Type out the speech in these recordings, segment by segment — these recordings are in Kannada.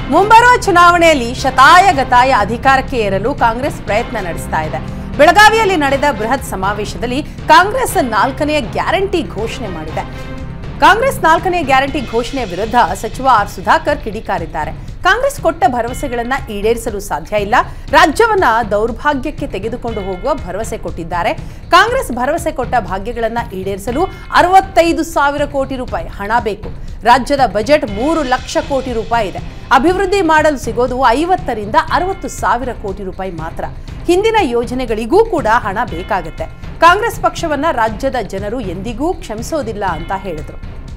ಮುಂಬರುವ ಚುನಾವಣೆಯಲ್ಲಿ ಶತಾಯ ಗತಾಯ ಅಧಿಕಾರಕ್ಕೆ ಏರಲು ಕಾಂಗ್ರೆಸ್ ಪ್ರಯತ್ನ ನಡೆಸ್ತಾ ಇದೆ ಬೆಳಗಾವಿಯಲ್ಲಿ ನಡೆದ ಬೃಹತ್ ಸಮಾವೇಶದಲ್ಲಿ ಕಾಂಗ್ರೆಸ್ ನಾಲ್ಕನೆಯ ಗ್ಯಾರಂಟಿ ಘೋಷಣೆ ಮಾಡಿದೆ ಕಾಂಗ್ರೆಸ್ ನಾಲ್ಕನೇ ಗ್ಯಾರಂಟಿ ಘೋಷಣೆ ವಿರುದ್ಧ ಸಚಿವ ಆರ್ ಸುಧಾಕರ್ ಕಿಡಿಕಾರಿದ್ದಾರೆ ಕಾಂಗ್ರೆಸ್ ಕೊಟ್ಟ ಭರವಸೆಗಳನ್ನ ಈಡೇರಿಸಲು ಸಾಧ್ಯ ಇಲ್ಲ ರಾಜ್ಯವನ್ನ ದೌರ್ಭಾಗ್ಯಕ್ಕೆ ತೆಗೆದುಕೊಂಡು ಹೋಗುವ ಭರವಸೆ ಕೊಟ್ಟಿದ್ದಾರೆ ಕಾಂಗ್ರೆಸ್ ಭರವಸೆ ಕೊಟ್ಟ ಭಾಗ್ಯಗಳನ್ನ ಈಡೇರಿಸಲು ಅರವತ್ತೈದು ಸಾವಿರ ಕೋಟಿ ರೂಪಾಯಿ ಹಣ ಬೇಕು ರಾಜ್ಯದ ಬಜೆಟ್ ಮೂರು ಲಕ್ಷ ಕೋಟಿ ರೂಪಾಯಿ ಇದೆ ಅಭಿವೃದ್ಧಿ ಮಾಡಲು ಸಿಗೋದು ಐವತ್ತರಿಂದ ಅರವತ್ತು ಸಾವಿರ ಕೋಟಿ ರೂಪಾಯಿ ಮಾತ್ರ ಹಿಂದಿನ ಯೋಜನೆಗಳಿಗೂ ಕೂಡ ಹಣ ಬೇಕಾಗುತ್ತೆ ಕಾಂಗ್ರೆಸ್ ಪಕ್ಷವನ್ನ ರಾಜ್ಯದ ಜನರು ಎಂದಿಗೂ ಕ್ಷಮಿಸೋದಿಲ್ಲ ಅಂತ ಹೇಳಿದ್ರು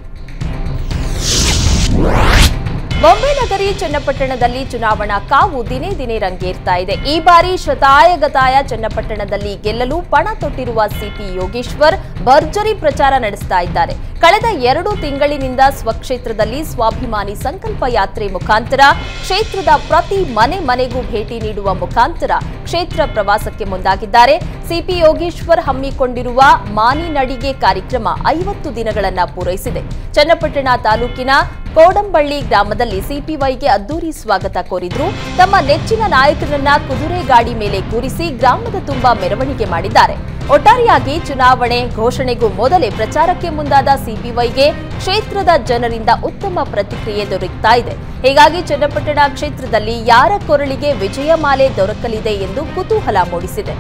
ಬೊಂಬೆ ನಗರಿ ಚನ್ನಪಟ್ಟಣದಲ್ಲಿ ಚುನಾವಣಾ ಕಾವು ದಿನೇ ದಿನೇ ರಂಗೇರ್ತಾ ಇದೆ ಈ ಬಾರಿ ಶತಾಯಗತಾಯ ಚನ್ನಪಟ್ಟಣದಲ್ಲಿ ಗೆಲ್ಲಲು ಪಣ ತೊಟ್ಟಿರುವ ಸಿಪಿ ಯೋಗೇಶ್ವರ್ ಭರ್ಜರಿ ಪ್ರಚಾರ ನಡೆಸ್ತಾ ಇದ್ದಾರೆ ಕಳೆದ ಎರಡು ತಿಂಗಳಿನಿಂದ ಸ್ವಕ್ಷೇತ್ರದಲ್ಲಿ ಸ್ವಾಭಿಮಾನಿ ಸಂಕಲ್ಪ ಯಾತ್ರೆ ಮುಖಾಂತರ ಕ್ಷೇತ್ರದ ಪ್ರತಿ ಮನೆ ಮನೆಗೂ ಭೇಟಿ ನೀಡುವ ಮುಖಾಂತರ ಕ್ಷೇತ್ರ ಪ್ರವಾಸಕ್ಕೆ ಮುಂದಾಗಿದ್ದಾರೆ ಸಿಪಿ ಯೋಗೇಶ್ವರ್ ಹಮ್ಮಿಕೊಂಡಿರುವ ಮಾನಿ ನಡಿಗೆ ಕಾರ್ಯಕ್ರಮ ಐವತ್ತು ದಿನಗಳನ್ನ ಪೂರೈಸಿದೆ ಚನ್ನಪಟ್ಟಣ ತಾಲೂಕಿನ ಕೋಡಂಬಳ್ಳಿ ಗ್ರಾಮದಲ್ಲಿ ಸಿಪಿವೈಗೆ ಅದ್ದೂರಿ ಸ್ವಾಗತ ಕೋರಿದ್ರು ತಮ್ಮ ನೆಚ್ಚಿನ ನಾಯಕರನ್ನ ಕುದುರೆ ಗಾಡಿ ಮೇಲೆ ಕೂರಿಸಿ ಗ್ರಾಮದ ತುಂಬಾ ಮೆರವಣಿಗೆ ಮಾಡಿದ್ದಾರೆ ಒಟ್ಟಾರೆಯಾಗಿ ಚುನಾವಣೆ ಘೋಷಣೆಗೂ ಮೊದಲೇ ಪ್ರಚಾರಕ್ಕೆ ಮುಂದಾದ ಸಿಪಿವೈಗೆ ಕ್ಷೇತ್ರದ ಜನರಿಂದ ಉತ್ತಮ ಪ್ರತಿಕ್ರಿಯೆ ದೊರೆಯುತ್ತಾ ಇದೆ ಹೀಗಾಗಿ ಚನ್ನಪಟ್ಟಣ ಕ್ಷೇತ್ರದಲ್ಲಿ ಯಾರ ಕೊರಳಿಗೆ ವಿಜಯ ಮಾಲೆ ದೊರಕಲಿದೆ ಎಂದು ಕುತೂಹಲ ಮೂಡಿಸಿದೆ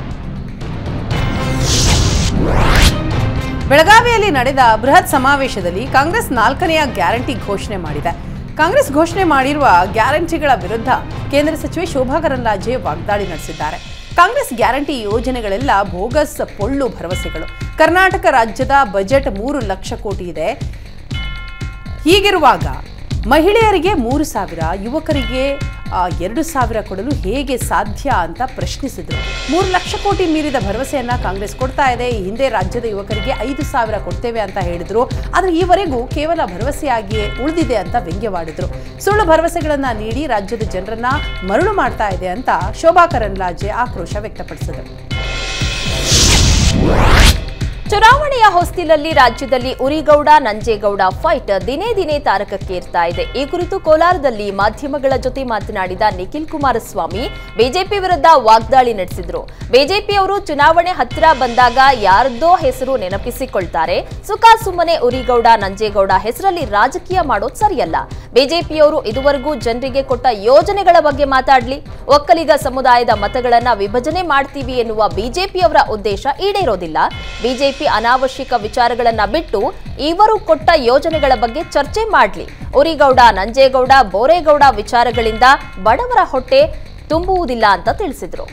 ಬೆಳಗಾವಿಯಲ್ಲಿ ನಡೆದ ಬೃಹತ್ ಸಮಾವೇಶದಲ್ಲಿ ಕಾಂಗ್ರೆಸ್ ನಾಲ್ಕನೆಯ ಗ್ಯಾರಂಟಿ ಘೋಷಣೆ ಮಾಡಿದೆ ಕಾಂಗ್ರೆಸ್ ಘೋಷಣೆ ಮಾಡಿರುವ ಗ್ಯಾರಂಟಿಗಳ ವಿರುದ್ಧ ಕೇಂದ್ರ ಸಚಿವೆ ಶೋಭಾ ಕರಂದ್ಲಾಜೆ ವಾಗ್ದಾಳಿ ನಡೆಸಿದ್ದಾರೆ ಕಾಂಗ್ರೆಸ್ ಗ್ಯಾರಂಟಿ ಯೋಜನೆಗಳೆಲ್ಲ ಬೋಗಸ್ ಪೊಳ್ಳು ಭರವಸೆಗಳು ಕರ್ನಾಟಕ ರಾಜ್ಯದ ಬಜೆಟ್ ಮೂರು ಲಕ್ಷ ಕೋಟಿ ಇದೆ ಹೀಗಿರುವಾಗ ಮಹಿಳೆಯರಿಗೆ ಮೂರು ಸಾವಿರ ಯುವಕರಿಗೆ ಆ, ಎರಡು ಸಾವಿರ ಕೊಡಲು ಹೇಗೆ ಸಾಧ್ಯ ಅಂತ ಪ್ರಶ್ನಿಸಿದರು ಮೂರು ಲಕ್ಷ ಕೋಟಿ ಮೀರಿದ ಭರವಸೆಯನ್ನ ಕಾಂಗ್ರೆಸ್ ಕೊಡ್ತಾ ಇದೆ ಈ ಹಿಂದೆ ರಾಜ್ಯದ ಯುವಕರಿಗೆ ಐದು ಸಾವಿರ ಕೊಡ್ತೇವೆ ಅಂತ ಹೇಳಿದ್ರು ಆದರೆ ಈವರೆಗೂ ಕೇವಲ ಭರವಸೆಯಾಗಿಯೇ ಉಳಿದಿದೆ ಅಂತ ವ್ಯಂಗ್ಯವಾಡಿದ್ರು ಸುಳ್ಳು ಭರವಸೆಗಳನ್ನ ನೀಡಿ ರಾಜ್ಯದ ಜನರನ್ನ ಮರಳು ಮಾಡ್ತಾ ಇದೆ ಅಂತ ಶೋಭಾ ಕರಂದ್ಲಾಜೆ ಆಕ್ರೋಶ ವ್ಯಕ್ತಪಡಿಸಿದರು ಚುನಾವಣೆಯ ಹೊಸ್ತಿಲಲ್ಲಿ ರಾಜ್ಯದಲ್ಲಿ ಉರಿಗೌಡ ನಂಜೇಗೌಡ ಫೈಟ್ ದಿನೇ ದಿನೇ ತಾರಕಕ್ಕೇರ್ತಾ ಇದೆ ಈ ಕುರಿತು ಕೋಲಾರದಲ್ಲಿ ಮಾಧ್ಯಮಗಳ ಜೊತೆ ಮಾತನಾಡಿದ ನಿಖಿಲ್ ಕುಮಾರಸ್ವಾಮಿ ಬಿಜೆಪಿ ವಿರುದ್ಧ ವಾಗ್ದಾಳಿ ನಡೆಸಿದ್ರು ಬಿಜೆಪಿಯವರು ಚುನಾವಣೆ ಹತ್ತಿರ ಬಂದಾಗ ಯಾರದ್ದೋ ಹೆಸರು ನೆನಪಿಸಿಕೊಳ್ತಾರೆ ಸುಖ ಸುಮ್ಮನೆ ಉರಿಗೌಡ ನಂಜೇಗೌಡ ಹೆಸರಲ್ಲಿ ರಾಜಕೀಯ ಮಾಡೋದು ಸರಿಯಲ್ಲ ಬಿಜೆಪಿಯವರು ಇದುವರೆಗೂ ಜನರಿಗೆ ಕೊಟ್ಟ ಯೋಜನೆಗಳ ಬಗ್ಗೆ ಮಾತಾಡ್ಲಿ ಒಕ್ಕಲಿಗ ಸಮುದಾಯದ ಮತಗಳನ್ನ ವಿಭಜನೆ ಮಾಡ್ತೀವಿ ಎನ್ನುವ ಬಿಜೆಪಿಯವರ ಉದ್ದೇಶ ಈಡೇರೋದಿಲ್ಲ ಬಿಜೆಪಿ ಅನಾವಶ್ಯಕ ವಿಚಾರಗಳನ್ನ ಬಿಟ್ಟು ಇವರು ಕೊಟ್ಟ ಯೋಜನೆಗಳ ಬಗ್ಗೆ ಚರ್ಚೆ ಮಾಡ್ಲಿ ಉರಿಗೌಡ ನಂಜೇಗೌಡ ಬೋರೇಗೌಡ ವಿಚಾರಗಳಿಂದ ಬಡವರ ಹೊಟ್ಟೆ ತುಂಬುವುದಿಲ್ಲ ಅಂತ ತಿಳಿಸಿದ್ರು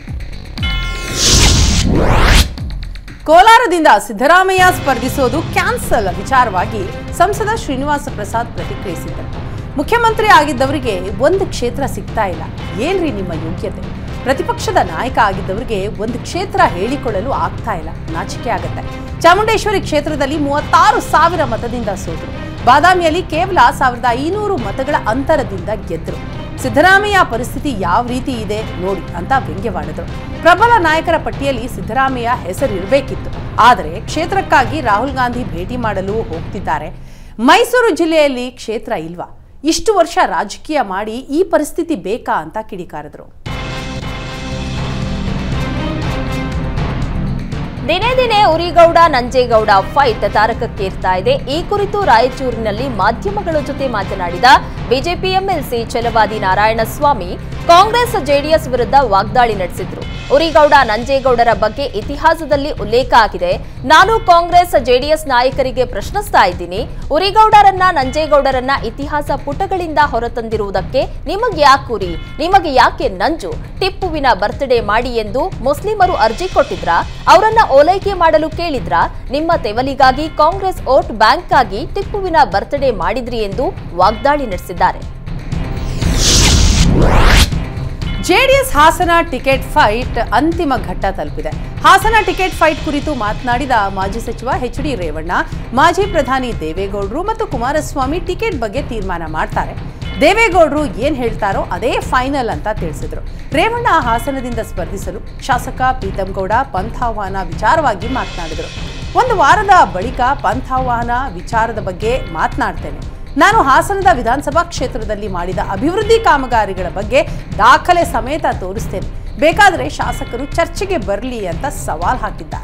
ಕೋಲಾರದಿಂದ ಸಿದ್ದರಾಮಯ್ಯ ಸ್ಪರ್ಧಿಸೋದು ಕ್ಯಾನ್ಸಲ್ ವಿಚಾರವಾಗಿ ಸಂಸದ ಶ್ರೀನಿವಾಸ ಪ್ರಸಾದ್ ಪ್ರತಿಕ್ರಿಯಿಸಿದ್ದರು ಮುಖ್ಯಮಂತ್ರಿ ಆಗಿದ್ದವರಿಗೆ ಒಂದು ಕ್ಷೇತ್ರ ಸಿಗ್ತಾ ಇಲ್ಲ ಏನ್ರಿ ನಿಮ್ಮ ಯೋಗ್ಯತೆ ಪ್ರತಿಪಕ್ಷದ ನಾಯಕ ಆಗಿದ್ದವರಿಗೆ ಒಂದು ಕ್ಷೇತ್ರ ಹೇಳಿಕೊಳ್ಳಲು ಆಗ್ತಾ ಇಲ್ಲ ನಾಚಿಕೆ ಆಗತ್ತೆ ಚಾಮುಂಡೇಶ್ವರಿ ಕ್ಷೇತ್ರದಲ್ಲಿ ಮೂವತ್ತಾರು ಸಾವಿರ ಮತದಿಂದ ಸೋತರು ಬಾದಾಮಿಯಲ್ಲಿ ಕೇವಲ ಸಾವಿರದ ಐನೂರು ಮತಗಳ ಅಂತರದಿಂದ ಗೆದ್ದರು ಸಿದ್ದರಾಮಯ್ಯ ಪರಿಸ್ಥಿತಿ ಯಾವ ರೀತಿ ಇದೆ ನೋಡಿ ಅಂತ ವ್ಯಂಗ್ಯವಾಡಿದ್ರು ಪ್ರಬಲ ನಾಯಕರ ಪಟ್ಟಿಯಲ್ಲಿ ಸಿದ್ದರಾಮಯ್ಯ ಹೆಸರು ಇರಬೇಕಿತ್ತು ಆದರೆ ಕ್ಷೇತ್ರಕ್ಕಾಗಿ ರಾಹುಲ್ ಗಾಂಧಿ ಭೇಟಿ ಮಾಡಲು ಹೋಗ್ತಿದ್ದಾರೆ ಮೈಸೂರು ಜಿಲ್ಲೆಯಲ್ಲಿ ಕ್ಷೇತ್ರ ಇಲ್ವಾ ಇಷ್ಟು ವರ್ಷ ರಾಜಕೀಯ ಮಾಡಿ ಈ ಪರಿಸ್ಥಿತಿ ಬೇಕಾ ಅಂತ ಕಿಡಿಕಾರಿದ್ರು ದಿನೇ ದಿನೇ ಉರಿಗೌಡ ನಂಜೇಗೌಡ ಫೈಟ್ ತಾರಕಕ್ಕೇರ್ತಾ ಇದೆ ಈ ಕುರಿತು ರಾಯಚೂರಿನಲ್ಲಿ ಮಾಧ್ಯಮಗಳ ಜೊತೆ ಮಾತನಾಡಿದ BJP MLC Chalavadi Narayanaswamy Congress JDS ವಿರುದ್ಧ ವಾಗ್ದಾಳಿ ನಡೆಸಿದ್ರು ಉರಿಗೌಡ ನಂಜೇಗೌಡರ ಬಗ್ಗೆ ಇತಿಹಾಸದಲ್ಲಿ ಉಲ್ಲೇಖ ಆಗಿದೆ ನಾನು ಕಾಂಗ್ರೆಸ್ ಜೆಡಿಎಸ್ ನಾಯಕರಿಗೆ ಪ್ರಶ್ನಿಸ್ತಾ ಇದ್ದೀನಿ ಉರಿಗೌಡರನ್ನ ನಂಜೇಗೌಡರನ್ನ ಇತಿಹಾಸ ಪುಟಗಳಿಂದ ಹೊರತಂದಿರುವುದಕ್ಕೆ ನಿಮಗೆ ಯಾಕುರಿ ನಿಮಗೆ ಯಾಕೆ ನಂಜು ಟಿಪ್ಪುವಿನ ಬರ್ತ್ಡೇ ಮಾಡಿ ಎಂದು ಮುಸ್ಲಿಮರು ಅರ್ಜಿ ಕೊಟ್ಟಿದ್ರಾ ಅವರನ್ನ ಓಲೈಕೆ ಮಾಡಲು ಕೇಳಿದ್ರ ನಿಮ್ಮ ತೆವಲಿಗಾಗಿ ಕಾಂಗ್ರೆಸ್ ವೋಟ್ ಬ್ಯಾಂಕ್ ಆಗಿ ಟಿಪ್ಪುವಿನ ಬರ್ತ್ಡೇ ಮಾಡಿದ್ರಿ ಎಂದು ವಾಗ್ದಾಳಿ ನಡೆಸಿದ್ದಾರೆ ಜೆಡಿಎಸ್ ಹಾಸನ ಟಿಕೆಟ್ ಫೈಟ್ ಅಂತಿಮ ಘಟ್ಟ ತಲುಪಿದೆ ಹಾಸನ ಟಿಕೆಟ್ ಫೈಟ್ ಕುರಿತು ಮಾತನಾಡಿದ ಮಾಜಿ ಸಚಿವ ಎಚ್ ಡಿ ರೇವಣ್ಣ ಮಾಜಿ ಪ್ರಧಾನಿ ದೇವೇಗೌಡರು ಮತ್ತು ಕುಮಾರಸ್ವಾಮಿ ಟಿಕೆಟ್ ಬಗ್ಗೆ ತೀರ್ಮಾನ ಮಾಡ್ತಾರೆ ದೇವೇಗೌಡರು ಏನ್ ಹೇಳ್ತಾರೋ ಅದೇ ಫೈನಲ್ ಅಂತ ತಿಳಿಸಿದ್ರು ರೇವಣ್ಣ ಹಾಸನದಿಂದ ಸ್ಪರ್ಧಿಸಲು ಶಾಸಕ ಪ್ರೀತಂ ಗೌಡ ಪಂಥಾಹ್ವಾನ ವಿಚಾರವಾಗಿ ಮಾತನಾಡಿದರು ಒಂದು ವಾರದ ಬಳಿಕ ಪಂಥಾಹ್ವಾನ ವಿಚಾರದ ಬಗ್ಗೆ ಮಾತನಾಡ್ತೇನೆ ನಾನು ಹಾಸನದ ವಿಧಾನಸಭಾ ಕ್ಷೇತ್ರದಲ್ಲಿ ಮಾಡಿದ ಅಭಿವೃದ್ಧಿ ಕಾಮಗಾರಿಗಳ ಬಗ್ಗೆ ದಾಖಲೆ ಸಮೇತ ತೋರಿಸ್ತೇನೆ ಬೇಕಾದರೆ ಶಾಸಕರು ಚರ್ಚೆಗೆ ಬರಲಿ ಅಂತ ಸವಾಲ್ ಹಾಕಿದ್ದಾರೆ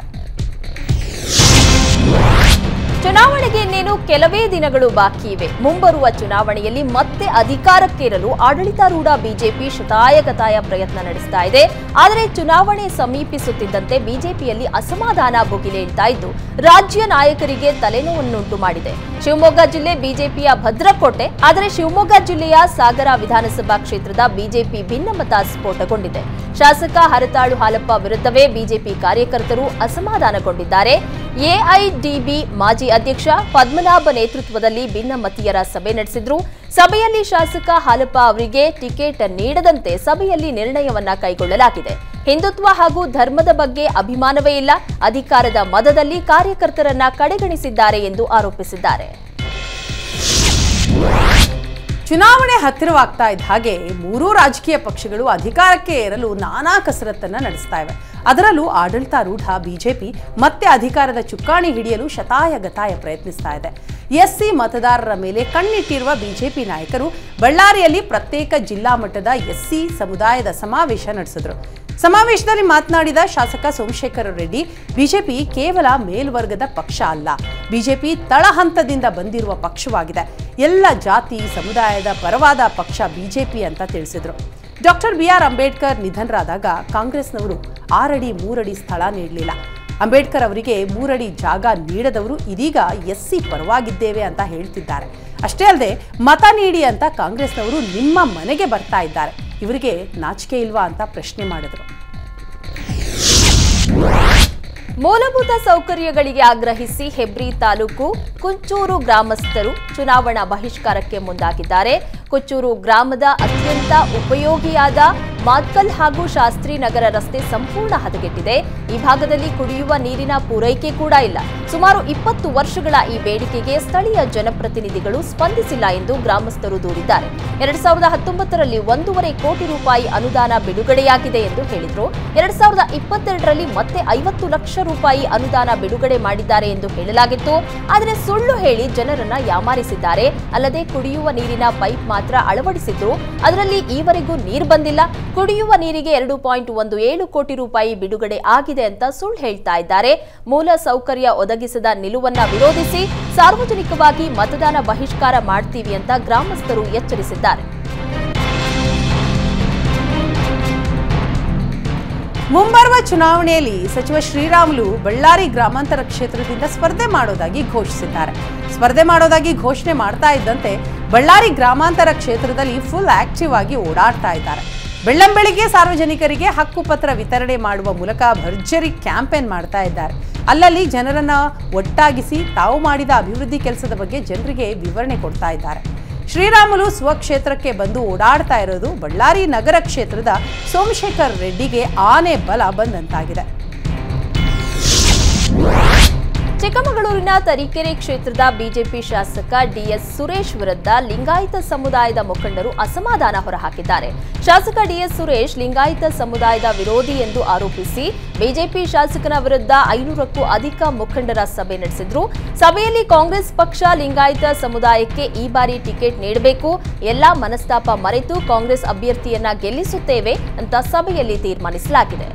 ಚುನಾವಣೆಗೆ ಇನ್ನೇನು ಕೆಲವೇ ದಿನಗಳು ಬಾಕಿ ಇವೆ ಮುಂಬರುವ ಚುನಾವಣೆಯಲ್ಲಿ ಮತ್ತೆ ಅಧಿಕಾರಕ್ಕೇರಲು ಆಡಳಿತಾರೂಢ ಬಿಜೆಪಿ ಶತಾಯಗತಾಯ ಪ್ರಯತ್ನ ನಡೆಸ್ತಾ ಇದೆ ಆದರೆ ಚುನಾವಣೆ ಸಮೀಪಿಸುತ್ತಿದ್ದಂತೆ ಬಿಜೆಪಿಯಲ್ಲಿ ಅಸಮಾಧಾನ ಭುಗಿಲೇಳ್ತಾ ಇದ್ದು ರಾಜ್ಯ ನಾಯಕರಿಗೆ ತಲೆನೋವನ್ನುಂಟು ಮಾಡಿದೆ ಶಿವಮೊಗ್ಗ ಜಿಲ್ಲೆ ಬಿಜೆಪಿಯ ಭದ್ರಕೋಟೆ ಆದರೆ ಶಿವಮೊಗ್ಗ ಜಿಲ್ಲೆಯ ಸಾಗರ ವಿಧಾನಸಭಾ ಕ್ಷೇತ್ರದ ಬಿಜೆಪಿ ಭಿನ್ನಮತ ಸ್ಫೋಟಗೊಂಡಿದೆ ಶಾಸಕ ಹರತಾಳು ಹಾಲಪ್ಪ ವಿರುದ್ಧವೇ ಬಿಜೆಪಿ ಕಾರ್ಯಕರ್ತರು ಅಸಮಾಧಾನಗೊಂಡಿದ್ದಾರೆ ಎಐಡಿಬಿ ಮಾಜಿ ಅಧ್ಯಕ್ಷ ಪದ್ಮನಾಭ ನೇತೃತ್ವದಲ್ಲಿ ಭಿನ್ನಮತೀಯರ ಸಭೆ ನಡೆಸಿದ್ರು ಸಭೆಯಲ್ಲಿ ಶಾಸಕ ಹಾಲಪ್ಪ ಅವರಿಗೆ ಟಿಕೆಟ್ ನೀಡದಂತೆ ಸಭೆಯಲ್ಲಿ ನಿರ್ಣಯವನ್ನ ಕೈಗೊಳ್ಳಲಾಗಿದೆ ಹಿಂದುತ್ವ ಹಾಗೂ ಧರ್ಮದ ಬಗ್ಗೆ ಅಭಿಮಾನವೇ ಇಲ್ಲ ಅಧಿಕಾರದ ಮದದಲ್ಲಿ ಕಾರ್ಯಕರ್ತರನ್ನ ಕಡೆಗಣಿಸಿದ್ದಾರೆ ಎಂದು ಆರೋಪಿಸಿದ್ದಾರೆ ಚುನಾವಣೆ ಹತ್ತಿರವಾಗ್ತಾ ಇದ್ದ ಹಾಗೆ ಮೂರೂ ರಾಜಕೀಯ ಪಕ್ಷಗಳು ಅಧಿಕಾರಕ್ಕೆ ಏರಲು ನಾನಾ ಕಸರತ್ತನ್ನ ನಡೆಸ್ತಾ ಇವೆ ಅದರಲ್ಲೂ ಆಡಳಿತಾರೂಢ ಬಿಜೆಪಿ ಮತ್ತೆ ಅಧಿಕಾರದ ಚುಕ್ಕಾಣಿ ಹಿಡಿಯಲು ಶತಾಯ ಗತಾಯ ಪ್ರಯತ್ನಿಸ್ತಾ ಇದೆ ಎಸ್ಸಿ ಮತದಾರರ ಮೇಲೆ ಕಣ್ಣಿಟ್ಟಿರುವ ಬಿಜೆಪಿ ನಾಯಕರು ಬಳ್ಳಾರಿಯಲ್ಲಿ ಪ್ರತ್ಯೇಕ ಜಿಲ್ಲಾ ಮಟ್ಟದ ಎಸ್ಸಿ ಸಮುದಾಯದ ಸಮಾವೇಶ ನಡೆಸಿದ್ರು ಸಮಾವೇಶದಲ್ಲಿ ಮಾತನಾಡಿದ ಶಾಸಕ ಸೋಮಶೇಖರ ರೆಡ್ಡಿ ಬಿಜೆಪಿ ಕೇವಲ ಮೇಲ್ವರ್ಗದ ಪಕ್ಷ ಅಲ್ಲ ಬಿಜೆಪಿ ತಳಹಂತದಿಂದ ಬಂದಿರುವ ಪಕ್ಷವಾಗಿದೆ ಎಲ್ಲ ಜಾತಿ ಸಮುದಾಯದ ಪರವಾದ ಪಕ್ಷ ಬಿಜೆಪಿ ಅಂತ ತಿಳಿಸಿದ್ರು ಡಾಕ್ಟರ್ ಬಿ ಆರ್ ಅಂಬೇಡ್ಕರ್ ನಿಧನರಾದಾಗ ಕಾಂಗ್ರೆಸ್ನವರು ಆರಡಿ ಮೂರಡಿ ಸ್ಥಳ ನೀಡಲಿಲ್ಲ ಅಂಬೇಡ್ಕರ್ ಅವರಿಗೆ ಮೂರಡಿ ಜಾಗ ನೀಡದವರು ಇದೀಗ ಎಸ್ಸಿ ಪರವಾಗಿದ್ದೇವೆ ಅಂತ ಹೇಳ್ತಿದ್ದಾರೆ ಅಷ್ಟೇ ಅಲ್ಲದೆ ಮತ ನೀಡಿ ಅಂತ ಕಾಂಗ್ರೆಸ್ನವರು ನಿಮ್ಮ ಮನೆಗೆ ಬರ್ತಾ ಇದ್ದಾರೆ ಇವರಿಗೆ ನಾಚಿಕೆ ಇಲ್ವಾ ಅಂತ ಪ್ರಶ್ನೆ ಮಾಡಿದ್ರು ಮೂಲಭೂತ ಸೌಕರ್ಯಗಳಿಗೆ ಆಗ್ರಹಿಸಿ ಹೆಬ್ರಿ ತಾಲೂಕು ಕುಂಚೂರು ಗ್ರಾಮಸ್ಥರು ಚುನಾವಣಾ ಬಹಿಷ್ಕಾರಕ್ಕೆ ಮುಂದಾಗಿದ್ದಾರೆ ಕುಚ್ಚೂರು ಗ್ರಾಮದ ಅತ್ಯಂತ ಉಪಯೋಗಿಯಾದ ಮಾತ್ಕಲ್ ಹಾಗೂ ಶಾಸ್ತ್ರಿ ನಗರ ರಸ್ತೆ ಸಂಪೂರ್ಣ ಹದಗೆಟ್ಟಿದೆ ಈ ಭಾಗದಲ್ಲಿ ಕುಡಿಯುವ ನೀರಿನ ಪೂರೈಕೆ ಕೂಡ ಇಲ್ಲ ಸುಮಾರು ಇಪ್ಪತ್ತು ವರ್ಷಗಳ ಈ ಬೇಡಿಕೆಗೆ ಸ್ಥಳೀಯ ಜನಪ್ರತಿನಿಧಿಗಳು ಸ್ಪಂದಿಸಿಲ್ಲ ಎಂದು ಗ್ರಾಮಸ್ಥರು ದೂರಿದ್ದಾರೆ ಎರಡ್ ಸಾವಿರದ ಹತ್ತೊಂಬತ್ತರಲ್ಲಿ ಒಂದೂವರೆ ಕೋಟಿ ರೂಪಾಯಿ ಅನುದಾನ ಬಿಡುಗಡೆಯಾಗಿದೆ ಎಂದು ಹೇಳಿದ್ರು ಎರಡ್ ಸಾವಿರದ ಇಪ್ಪತ್ತೆರಡರಲ್ಲಿ ಮತ್ತೆ ಐವತ್ತು ಲಕ್ಷ ರೂಪಾಯಿ ಅನುದಾನ ಬಿಡುಗಡೆ ಮಾಡಿದ್ದಾರೆ ಎಂದು ಹೇಳಲಾಗಿತ್ತು ಆದರೆ ಸುಳ್ಳು ಹೇಳಿ ಜನರನ್ನ ಯಾಮಾರಿಸಿದ್ದಾರೆ ಅಲ್ಲದೆ ಕುಡಿಯುವ ನೀರಿನ ಪೈಪ್ ಮಾತ್ರ ಅಳವಡಿಸಿದ್ರು ಅದರಲ್ಲಿ ಈವರೆಗೂ ನೀರು ಬಂದಿಲ್ಲ ಕುಡಿಯುವ ನೀರಿಗೆ ಎರಡು ಪಾಯಿಂಟ್ ಒಂದು ಏಳು ಕೋಟಿ ರೂಪಾಯಿ ಬಿಡುಗಡೆ ಆಗಿದೆ ಅಂತ ಸುಳ್ಳು ಹೇಳ್ತಾ ಇದ್ದಾರೆ ಮೂಲ ಸೌಕರ್ಯ ಒದಗಿಸದ ನಿಲುವನ್ನ ವಿರೋಧಿಸಿ ಸಾರ್ವಜನಿಕವಾಗಿ ಮತದಾನ ಬಹಿಷ್ಕಾರ ಮಾಡ್ತೀವಿ ಅಂತ ಗ್ರಾಮಸ್ಥರು ಎಚ್ಚರಿಸಿದ್ದಾರೆ ಮುಂಬರುವ ಚುನಾವಣೆಯಲ್ಲಿ ಸಚಿವ ಶ್ರೀರಾಮುಲು ಬಳ್ಳಾರಿ ಗ್ರಾಮಾಂತರ ಕ್ಷೇತ್ರದಿಂದ ಸ್ಪರ್ಧೆ ಮಾಡೋದಾಗಿ ಘೋಷಿಸಿದ್ದಾರೆ ಸ್ಪರ್ಧೆ ಮಾಡೋದಾಗಿ ಘೋಷಣೆ ಮಾಡ್ತಾ ಇದ್ದಂತೆ ಬಳ್ಳಾರಿ ಗ್ರಾಮಾಂತರ ಕ್ಷೇತ್ರದಲ್ಲಿ ಫುಲ್ ಆಕ್ಟಿವ್ ಆಗಿ ಓಡಾಡ್ತಾ ಇದ್ದಾರೆ ಬೆಳ್ಳಂಬೆಳಿಗ್ಗೆ ಸಾರ್ವಜನಿಕರಿಗೆ ಹಕ್ಕುಪತ್ರ ವಿತರಣೆ ಮಾಡುವ ಮೂಲಕ ಭರ್ಜರಿ ಕ್ಯಾಂಪೇನ್ ಮಾಡ್ತಾ ಇದ್ದಾರೆ ಅಲ್ಲಲ್ಲಿ ಜನರನ್ನ ಒಟ್ಟಾಗಿಸಿ ತಾವು ಮಾಡಿದ ಅಭಿವೃದ್ಧಿ ಕೆಲಸದ ಬಗ್ಗೆ ಜನರಿಗೆ ವಿವರಣೆ ಕೊಡ್ತಾ ಇದ್ದಾರೆ ಶ್ರೀರಾಮುಲು ಸ್ವಕ್ಷೇತ್ರಕ್ಕೆ ಬಂದು ಓಡಾಡ್ತಾ ಇರೋದು ಬಳ್ಳಾರಿ ನಗರ ಕ್ಷೇತ್ರದ ಸೋಮಶೇಖರ್ ರೆಡ್ಡಿಗೆ ಆನೆ ಬಲ ಬಂದಂತಾಗಿದೆ ಚಿಕ್ಕಮಗಳೂರಿನ ತರೀಕೆರೆ ಕ್ಷೇತ್ರದ ಬಿಜೆಪಿ ಶಾಸಕ ಡಿಎಸ್ ಸುರೇಶ್ ವಿರುದ್ಧ ಲಿಂಗಾಯತ ಸಮುದಾಯದ ಮುಖಂಡರು ಅಸಮಾಧಾನ ಹೊರಹಾಕಿದ್ದಾರೆ ಶಾಸಕ ಡಿಎಸ್ ಸುರೇಶ್ ಲಿಂಗಾಯತ ಸಮುದಾಯದ ವಿರೋಧಿ ಎಂದು ಆರೋಪಿಸಿ ಬಿಜೆಪಿ ಶಾಸಕನ ವಿರುದ್ಧ ಐನೂರಕ್ಕೂ ಅಧಿಕ ಮುಖಂಡರ ಸಭೆ ನಡೆಸಿದ್ರು ಸಭೆಯಲ್ಲಿ ಕಾಂಗ್ರೆಸ್ ಪಕ್ಷ ಲಿಂಗಾಯತ ಸಮುದಾಯಕ್ಕೆ ಈ ಬಾರಿ ಟಿಕೆಟ್ ನೀಡಬೇಕು ಎಲ್ಲಾ ಮನಸ್ತಾಪ ಮರೆತು ಕಾಂಗ್ರೆಸ್ ಅಭ್ಯರ್ಥಿಯನ್ನ ಗೆಲ್ಲಿಸುತ್ತೇವೆ ಅಂತ ಸಭೆಯಲ್ಲಿ ತೀರ್ಮಾನಿಸಲಾಗಿದೆ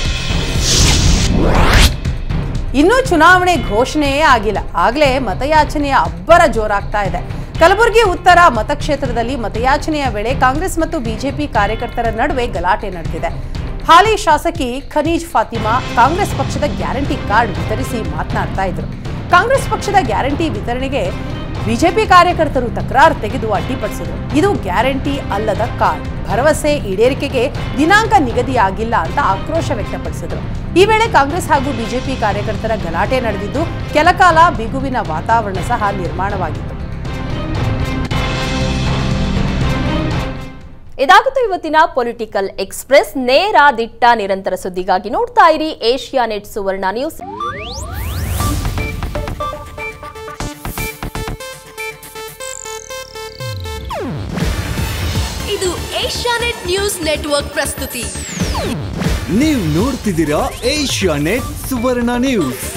ಇನ್ನೂ ಚುನಾವಣೆ ಘೋಷಣೆಯೇ ಆಗಿಲ್ಲ ಆಗಲೇ ಮತಯಾಚನೆಯ ಅಬ್ಬರ ಜೋರಾಗ್ತಾ ಇದೆ ಕಲಬುರಗಿ ಉತ್ತರ ಮತಕ್ಷೇತ್ರದಲ್ಲಿ ಮತಯಾಚನೆಯ ವೇಳೆ ಕಾಂಗ್ರೆಸ್ ಮತ್ತು ಬಿಜೆಪಿ ಕಾರ್ಯಕರ್ತರ ನಡುವೆ ಗಲಾಟೆ ನಡೆದಿದೆ ಹಾಲಿ ಶಾಸಕಿ ಖನೀಜ್ ಫಾತಿಮಾ ಕಾಂಗ್ರೆಸ್ ಪಕ್ಷದ ಗ್ಯಾರಂಟಿ ಕಾರ್ಡ್ ವಿತರಿಸಿ ಮಾತನಾಡ್ತಾ ಇದ್ರು ಕಾಂಗ್ರೆಸ್ ಪಕ್ಷದ ಗ್ಯಾರಂಟಿ ವಿತರಣೆಗೆ ಬಿಜೆಪಿ ಕಾರ್ಯಕರ್ತರು ತಕರಾರು ತೆಗೆದು ಅಡ್ಡಿಪಡಿಸಿದ್ರು ಇದು ಗ್ಯಾರಂಟಿ ಅಲ್ಲದ ಕಾರ್ಡ್ ಭರವಸೆ ಈಡೇರಿಕೆಗೆ ದಿನಾಂಕ ನಿಗದಿಯಾಗಿಲ್ಲ ಅಂತ ಆಕ್ರೋಶ ವ್ಯಕ್ತಪಡಿಸಿದ್ರು ಈ ವೇಳೆ ಕಾಂಗ್ರೆಸ್ ಹಾಗೂ ಬಿಜೆಪಿ ಕಾರ್ಯಕರ್ತರ ಗಲಾಟೆ ನಡೆದಿದ್ದು ಕೆಲಕಾಲ ಬಿಗುವಿನ ವಾತಾವರಣ ಸಹ ನಿರ್ಮಾಣವಾಗಿತ್ತು ಇದಾಗಿತ್ತು ಇವತ್ತಿನ ಪೊಲಿಟಿಕಲ್ ಎಕ್ಸ್ಪ್ರೆಸ್ ನೇರ ದಿಟ್ಟ ನಿರಂತರ ಸುದ್ದಿಗಾಗಿ ನೋಡ್ತಾ ಇರಿ ಏಷ್ಯಾ ನೆಟ್ ಸುವರ್ಣ ನ್ಯೂಸ್ ಇದು ಏಷ್ಯಾನೆಟ್ ನ್ಯೂಸ್ ನೆಟ್ವರ್ಕ್ ಪ್ರಸ್ತುತಿ ನೀವು ನೋಡ್ತಿದ್ದೀರಾ ಏಷ್ಯಾ ನೆಟ್ ಸುವರ್ಣ ನ್ಯೂಸ್